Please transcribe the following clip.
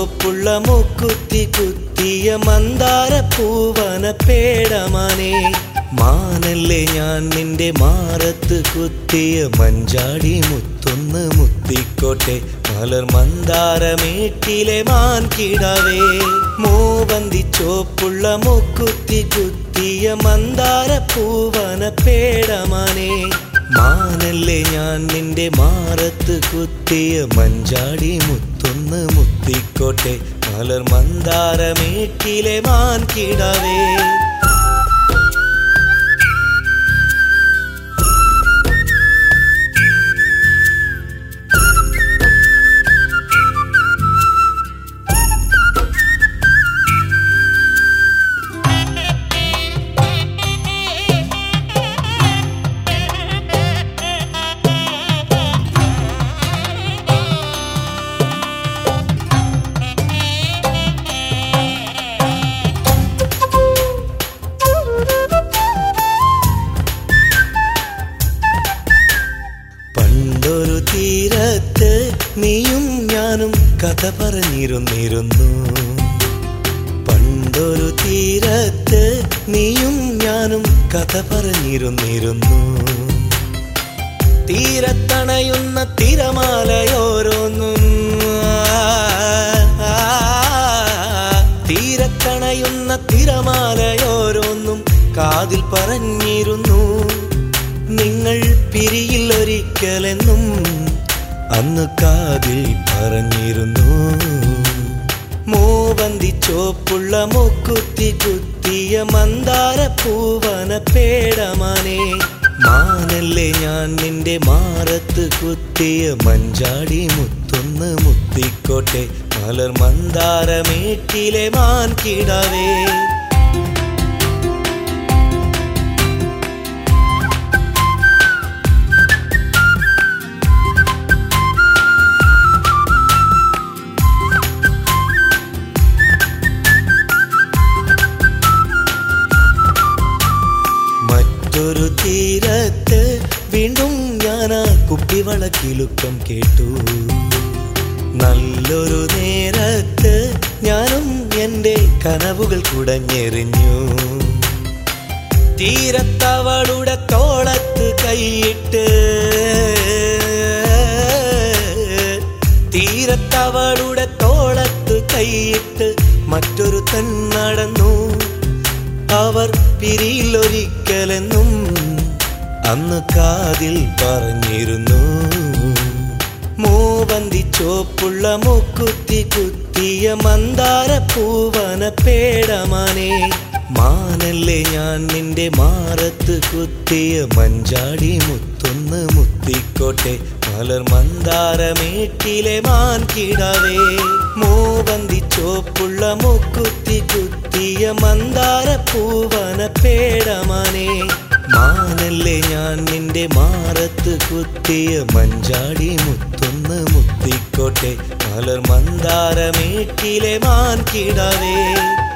ചോപ്പുള്ള മൂക്കുത്തി കുത്തിയ മന്ദാര പൂവന പേടമാനെ മാനല്ലേ ഞാൻ നിന്റെ മാറത്ത് കുത്തിയ മഞ്ചാടി മുത്തൊന്ന് മുത്തിക്കോട്ടെ മലർ മന്ദാരമേട്ടിലെ മാൻ കിടാവേ മൂവന്തി ചോപ്പുള്ള മൂക്കുത്തി കുത്തിയ മന്ദാര പൂവന പേടമാനെ മാനല്ലേ ഞാൻ നിന്റെ മാറത്ത് കുത്തിയ മഞ്ചാടി മുത്തൊന്ന് മുത്തിക്കോട്ടെ മലർ മന്ദാരമേട്ടിലെ മാൻ കിടാവേ പണ്ടൊരു തീരത്ത് നീയും ഞാനും കഥ പറഞ്ഞിരുന്നിരുന്നു പണ്ടൊരു തീരത്ത് നീയും ഞാനും കഥ പറഞ്ഞിരുന്നിരുന്നു തീരത്തണയുന്ന തിരമാലയോരോന്നും തീരത്തണയുന്ന തിരമാലയോരോന്നും കാതിൽ പറഞ്ഞിരുന്നു നിങ്ങൾ പിരിയിൽ ഒരിക്കലെന്നും അന്ന് കാതിൽ പറഞ്ഞിരുന്നു മൂവന്തി ചോപ്പുള്ള മൂക്കുത്തി കുത്തിയ മന്ദാര പൂവന പേടമാനെ മാനല്ലേ ഞാൻ നിന്റെ മാറത്ത് കുത്തിയ മഞ്ചാടി മുത്തൊന്ന് മുത്തിക്കോട്ടെ മലർ മന്ദാരമേട്ടിലെ മാൻ കിടാവേ മറ്റൊരു തീരത്ത് വീണ്ടും ഞാൻ ആ കുപ്പിവളക്കിലുക്കം കേട്ടു നല്ലൊരു നേരത്ത് ഞാനും എൻ്റെ കനവുകൾ കുടഞ്ഞെറിഞ്ഞു തീരത്തവളുടെ തോളത്ത് കൈയിട്ട് തീരത്തവളുടെ തോളത്ത് കൈയിട്ട് മറ്റൊരു തൻ നടന്നു അവർ പിരിയിലൊരിക്കലെന്നും അന്ന് കാതിൽ പറഞ്ഞിരുന്നു മൂവന്തി ചോപ്പുള്ള മൂക്കുത്തി കുത്തിയ മന്ദാര പൂവന പേടമാനെ മാനല്ലേ ഞാൻ നിന്റെ മാറത്ത് കുത്തിയ മഞ്ചാടി മുത്തൊന്ന് മുത്തിക്കോട്ടെ മലർ മന്ദാരമേട്ടിലെ മാൻ കിടാവേ മൂവന്തി ചോപ്പുള്ള മൂക്കുത്തി കുത്തിയ മന്ദാര പൂവന പേടമാനെ മാനല്ലേ ഞാൻ നിന്റെ മാറത്ത് കുത്തിയ മഞ്ചാടി മുത്തൊന്ന് മുത്തിക്കോട്ടെ മലർ മന്ദാരമേട്ടിലെ മാൻ കിടാവേ